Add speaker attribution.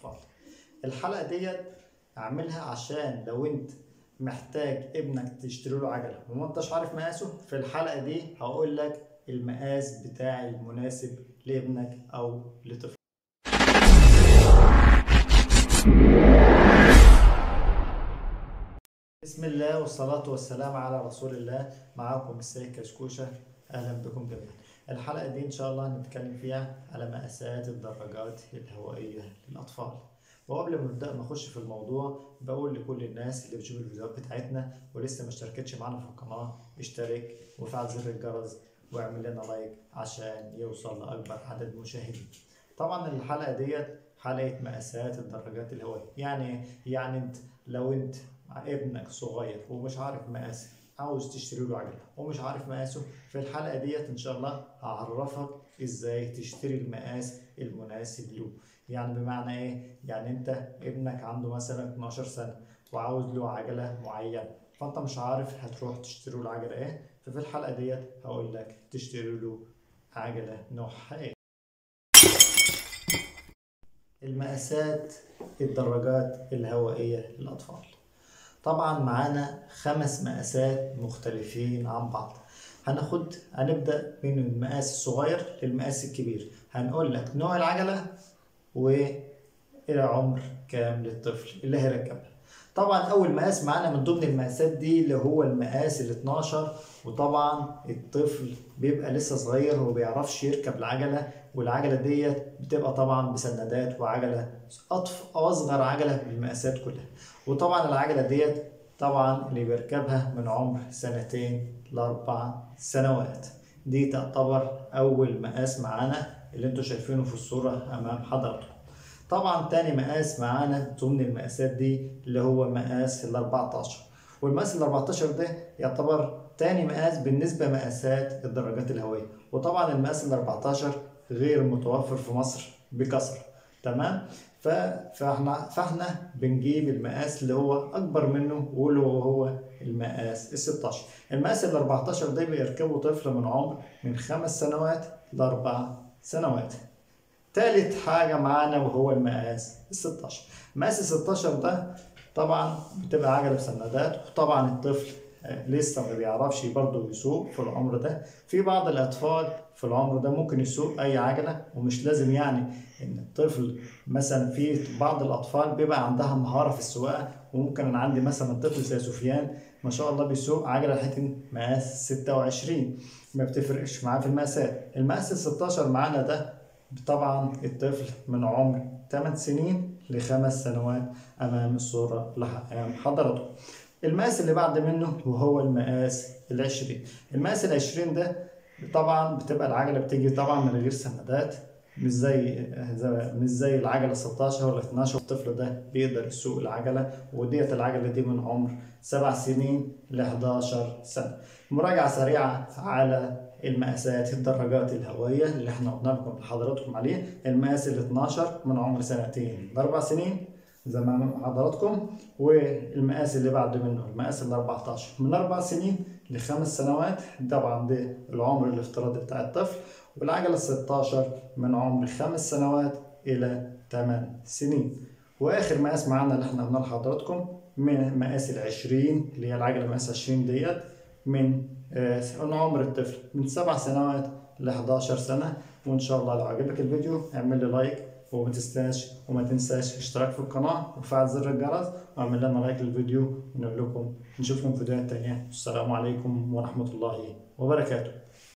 Speaker 1: للأطفال الحلقة ديت أعملها عشان لو أنت محتاج ابنك تشتري له عجلة وما انتش عارف مقاسه في الحلقة دي هقول لك المقاس بتاعي المناسب لابنك أو لطفلك بسم الله والصلاة والسلام على رسول الله معاكم السيد كشكوشة أهلا بكم جميعا الحلقة دي إن شاء الله هنتكلم فيها على مقاسات الدراجات الهوائية للأطفال وقبل ما نبدأ نخش في الموضوع بقول لكل الناس اللي بتشوف الفيديوهات بتاعتنا ولسه ما اشتركتش معانا في القناة اشترك وفعل زر الجرس واعمل لنا لايك عشان يوصل لأكبر عدد مشاهدين طبعا الحلقة ديت حلقة مقاسات الدراجات الهوائية يعني يعني انت لو انت ابنك صغير ومش عارف مقاسه عاوز تشتري له عجله ومش عارف مقاسه في الحلقه ديت ان شاء الله هعرفك ازاي تشتري المقاس المناسب له يعني بمعنى ايه يعني انت ابنك عنده مثلا 12 سنه وعاوز له عجله معينه فانت مش عارف هتروح تشتري له عجله ايه ففي الحلقه ديت هقول لك تشتري له عجله نوعها ايه المقاسات الدراجات الهوائيه للاطفال طبعا معانا خمس مقاسات مختلفين عن بعض هناخد هنبدأ من المقاس الصغير للمقاس الكبير هنقول لك نوع العجلة وإلى عمر كام للطفل اللي هيركبها طبعا أول مقاس معانا من ضمن المقاسات دي اللي هو المقاس ال 12 وطبعا الطفل بيبقى لسه صغير وما بيعرفش يركب العجلة والعجلة ديت بتبقى طبعا بسندات وعجلة أطف أصغر عجلة بالمقاسات كلها وطبعا العجلة ديت طبعا اللي بيركبها من عمر سنتين لأربع سنوات دي تعتبر أول مقاس معانا اللي انتوا شايفينه في الصورة أمام حضراتكم طبعا تاني مقاس معانا ضمن المقاسات دي اللي هو مقاس ال 14 والمقاس ال 14 ده يعتبر تاني مقاس بالنسبة مقاسات الدراجات الهوائية وطبعا المقاس ال 14 غير متوفر في مصر بكثرة تمام ف... فاحنا فاحنا بنجيب المقاس اللي هو اكبر منه واللي هو المقاس ال 16 المقاس ال 14 ده بيركبه طفل من عمر من خمس سنوات لاربع سنوات تالت حاجة معانا وهو المقاس ال 16 مقاس ال 16 ده طبعا بتبقى عجلة بسندات وطبعا الطفل لسه ما بيعرفش برضه يسوق في العمر ده في بعض الأطفال في العمر ده ممكن يسوق أي عجلة ومش لازم يعني إن الطفل مثلا في بعض الأطفال بيبقى عندها مهارة في السواقة وممكن أنا عندي مثلا طفل زي سفيان ما شاء الله بيسوق عجلة لحد مقاس 26 ما بتفرقش معاه في المقاسات المقاس ال 16 معانا ده طبعا الطفل من عمر 8 سنين لخمس سنوات أمام الصورة أمام حضراتكم المقاس اللي بعد منه وهو المقاس العشرين المقاس العشرين ده طبعا بتبقى العجلة بتيجي طبعا من غير سندات مش زي مش زي العجلة 16 ولا 12 الطفل ده بيقدر يسوق العجلة وديت العجلة دي من عمر سبع سنين ل 11 سنة مراجعة سريعة على المقاسات الدراجات الهوائية اللي احنا قلنا لكم لحضراتكم عليه المقاس ال 12 من عمر سنتين لأربع سنين زي ما امام حضراتكم والمقاس اللي بعد منه المقاس ال 14 من اربع سنين لخمس سنوات طبعا ده العمر الافتراضي بتاع الطفل والعجله ال 16 من عمر خمس سنوات الى 8 سنين واخر مقاس معانا اللي احنا قلنا لحضراتكم من مقاس ال 20 اللي هي العجله مقاس 20 ديت من آه عمر الطفل من سبع سنوات ل 11 سنه وان شاء الله لو عجبك الفيديو اعمل لي لايك وما تنساش وما تنساش اشتراك في القناة وفعل زر الجرس واعمل لنا لايك للفيديو ونقول لكم نشوفكم في فيديوهات تانية السلام عليكم ورحمة الله وبركاته